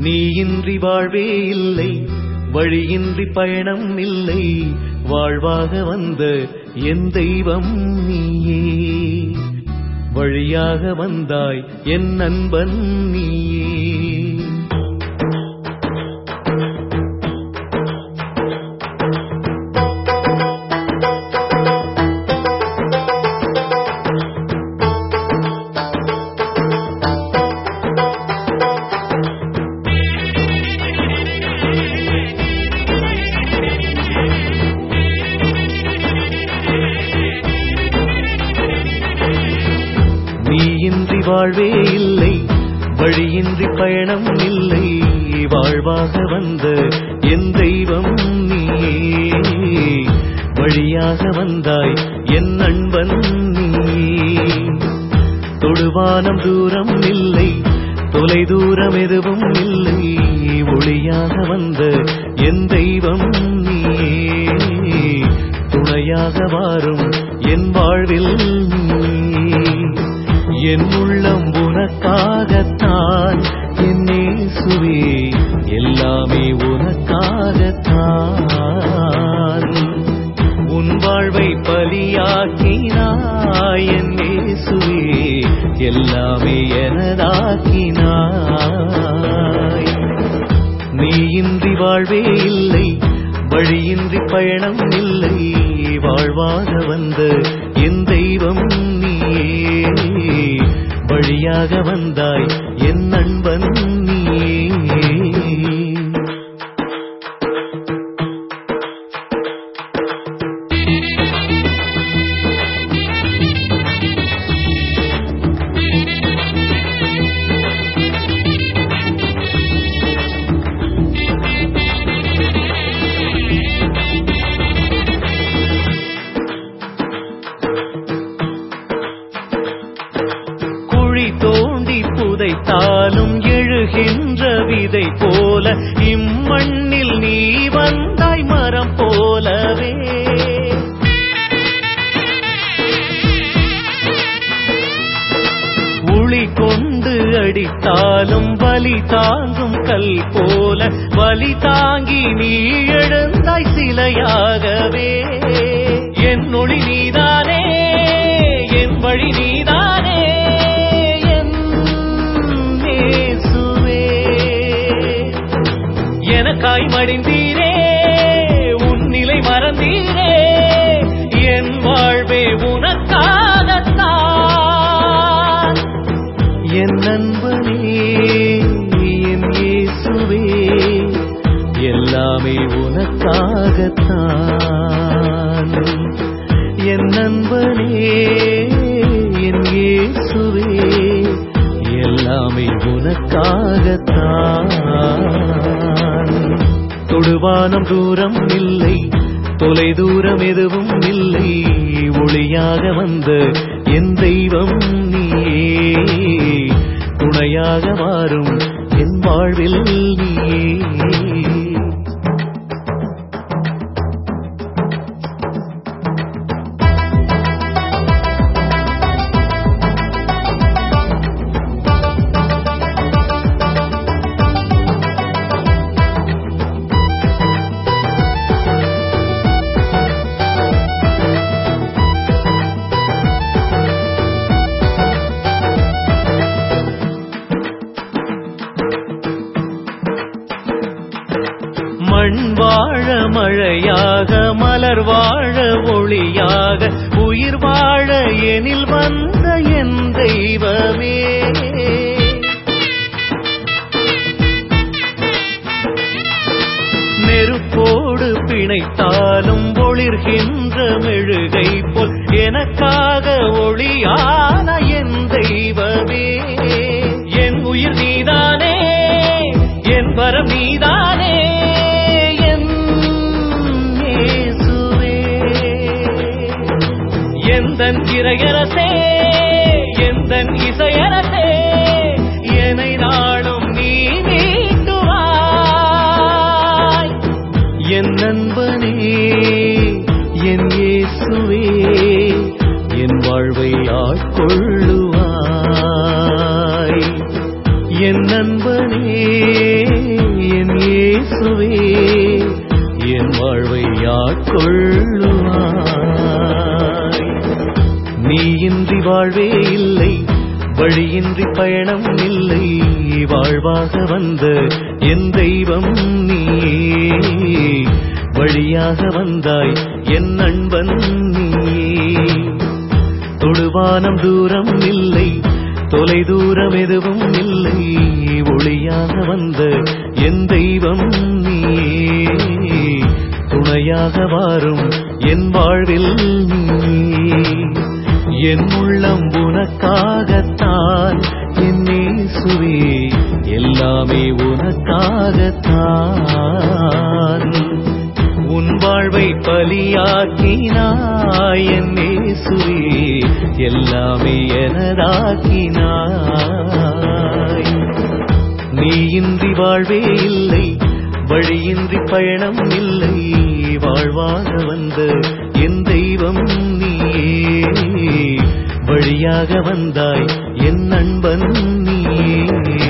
நீயின்றி வாழ்வே இல்லை வழியின்றி பயணம் இல்லை வாழ்வாக வந்த என் தெய்வம் நீயே வழியாக வந்தாய் என் நண்பன் நீயே நீயின்றி வாழ்வே இல்லை வழியின்றி பயணம் இல்லை வாழ்வாக வந்த என் தெய்வம் நீயே வழியாக வந்தாய் என் நண்பன் நீயே தொடுவானம் தூரம் இல்லை தொலை தூரம் எதுவும் இல்லை ஒளியாக வந்த என் தெய்வம் நீயே துணையாக வாரும் என் வாழ்வில் நீ என் உள்ளம் உனக்காகத்தான் என் இயேசுவே எல்லாமே உனக்காகத்தான் உன் வாழ்வை பலியாக்கினாய் என் இயேசுவே எல்லாமே எனதாக்கினாய் நீயின்றி வாழ்வே இல்லை வழியின்றி பயணம் இல்லை வாழ்வாக வந்த என் தெய்வம் நீயே வழியாக வந்தாய் என் நண்பன் நீயே குழி தோண்டி புதைத்தாலும் எழுகின்ற விதை போல இம்மண்ணில் நீ வந்தாய் மரம் போலவே உளி கொண்டு அடித்தாலும் வலி தாங்கும் கல் போல வலி தாங்கி நீ எழுந்தாய் சிலையாகவே என் ஒளி நீதானே என் வழி நீதானே என் இயேசுவே. எனக்காய் மடிந்தீரே உன் நிலை மறந்தீரே என் வாழ்வே உனக்காகத்தான் என் நண்பனே என் இயேசுவே எல்லாமே உனக்காகத்தான் என் நண்பனே என் இயேசுவே எல்லாமே உனக்காகத்தான் தொடுவானம் தூரம் இல்லை தொலை தூரம் எதுவும் இல்லை ஒளியாக வந்த என் தெய்வம் நீயே துணையாக மாறும் என் வாழ்வில் நீயே மண் வாழ மழையாக மலர் வாழ ஒளியாக உயிர் வாழ எனில் வந்த என் தெய்வமே நெருப்போடு பிணைத்தாலும் ஒளிர்கின்ற மெழுகை போல் எனக்காக ஒளியான என் தெய்வமே என் உயிர் நீதானே என் வரம் நீதானே என் இயேசுவே. எந்தன் இறையரசே எந்தன் இசையரசே என்னை நாளும் நீ நீட்டுவாய் என் நண்பனே என் இயேசுவே என் வாழ்வை ஆட்கொள்ளுவாய் என் நண்பனே இயேசுவே என் வாழ்வை ஆட்கொள்ளுவாய் நீ இன்றி வாழ்வே இல்லை வழியின்றி பயணம் இல்லை வாழ்வாக வந்த என் தெய்வம் நீயே வழியாக வந்தாய் என் நண்பன் நீயே தொடுவானம் தூரம் இல்லை தொலை தூரம் எதுவும் இல்லை ஒளியாக வந்த என் தெய்வம் நீயே துணையாக வாரும் என் வாழ்வில் நீயே என் உள்ளம் உனக்காகத்தான் என் இயேசுவே எல்லாமே உனக்காகத்தான் உன் வாழ்வை பலியாக்கினாய் என் இயேசுவே எல்லாமே எனதாக்கினாய் நீ இன்றி வாழ்வே இல்லை வழியின்றி பயணம் இல்லை வாழ்வாக வந்த என் தெய்வம் நீயே வழியாக வந்தாய் என் நண்பன் நீயே